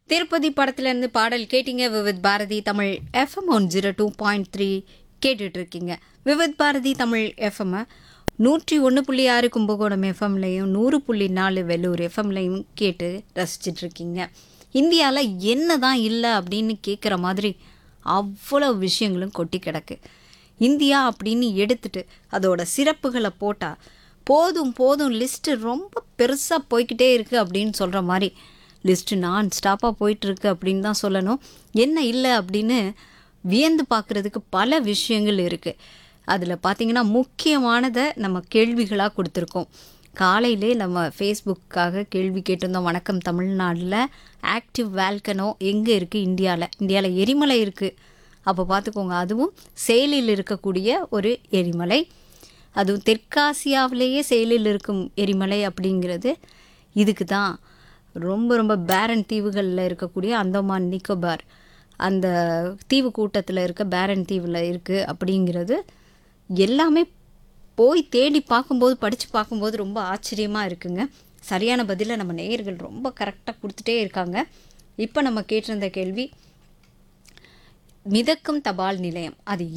திருப்பதி படத்துலேருந்து பாடல் கேட்டீங்க Vividh Bharati Tamil FM one zero two point three கேட்டுட்டு இருக்கீங்க விவித் பாரதி தமிழ் எஃப்எம் நூற்றி ஒன்று புள்ளி ஆறு கும்பகோணம் எஃப்எம்லையும் நூறு புள்ளி நாலு வெள்ளூர் எஃப்எம்லையும் கேட்டு ரசிச்சிட்டு இருக்கீங்க இந்தியாவில் என்ன தான் இல்லை அப்படின்னு கேட்குற மாதிரி அவ்வளோ விஷயங்களும் கொட்டி கிடக்கு இந்தியா அப்படின்னு எடுத்துட்டு அதோட சிறப்புகளை போட்டால் போதும் போதும் லிஸ்ட்டு ரொம்ப பெருசாக போய்க்கிட்டே இருக்குது அப்படின்னு சொல்கிற மாதிரி லிஸ்ட்டு நான் ஸ்டாப்பாக போயிட்டுருக்கு அப்படின்னு தான் சொல்லணும் என்ன இல்லை அப்படின்னு வியந்து பார்க்குறதுக்கு பல விஷயங்கள் இருக்குது அதில் பார்த்தீங்கன்னா முக்கியமானதை நம்ம கேள்விகளாக கொடுத்துருக்கோம் காலையிலே நம்ம ஃபேஸ்புக்காக கேள்வி கேட்டிருந்தோம் வணக்கம் தமிழ்நாட்டில் ஆக்டிவ் வேல்கனோ எங்கே இருக்குது இந்தியாவில் இந்தியாவில் எரிமலை இருக்குது அப்போ பார்த்துக்கோங்க அதுவும் செயலில் இருக்கக்கூடிய ஒரு எரிமலை அதுவும் தெற்காசியாவிலேயே செயலில் இருக்கும் எரிமலை அப்படிங்கிறது இதுக்கு தான் ரொம்ப ரொம்ப பேரன் தீவுகளில் இருக்கக்கூடிய அந்தமான் நிக்கோபார் அந்த தீவு கூட்டத்தில் இருக்க பேரன் தீவில் இருக்குது அப்படிங்கிறது எல்லாமே போய் தேடி பார்க்கும்போது படித்து பார்க்கும்போது ரொம்ப ஆச்சரியமாக இருக்குங்க சரியான பதிலை நம்ம நேயர்கள் ரொம்ப கரெக்டாக கொடுத்துட்டே இருக்காங்க இப்போ நம்ம கேட்டிருந்த கேள்வி மிதக்கும் தபால் நிலையம் அது